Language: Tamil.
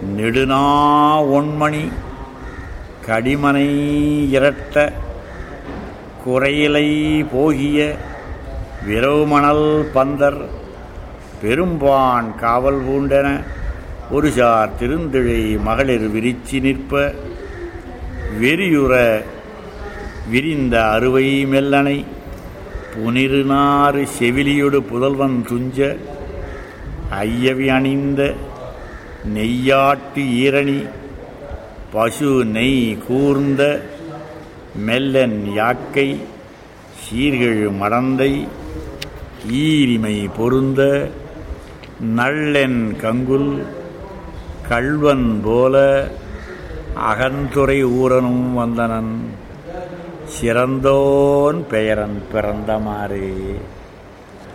நெடுநா ஒன்மணி கடிமனை இரட்ட குறையிலை போகிய விரவுமணல் பந்தர் பெரும்பான் காவல் பூண்டென ஒரு சார் திருந்திழை மகளிர் விரிச்சி நிற்ப வெறியுற விரிந்த அறுவை மெல்லனை புனிருநாறு செவிலியொடு புதல்வன் துஞ்ச ஐயவி அணிந்த நெய்யாட்டு ஈரணி பசு நெய் கூர்ந்த மெல்லன் யாக்கை சீர்கள் மடந்தை ஈரிமை பொருந்த நல்லென் கங்குல் கள்வன் போல அகன்துறை ஊரனும் வந்தனன் சிறந்தோன் பெயரன் பிறந்தமாறே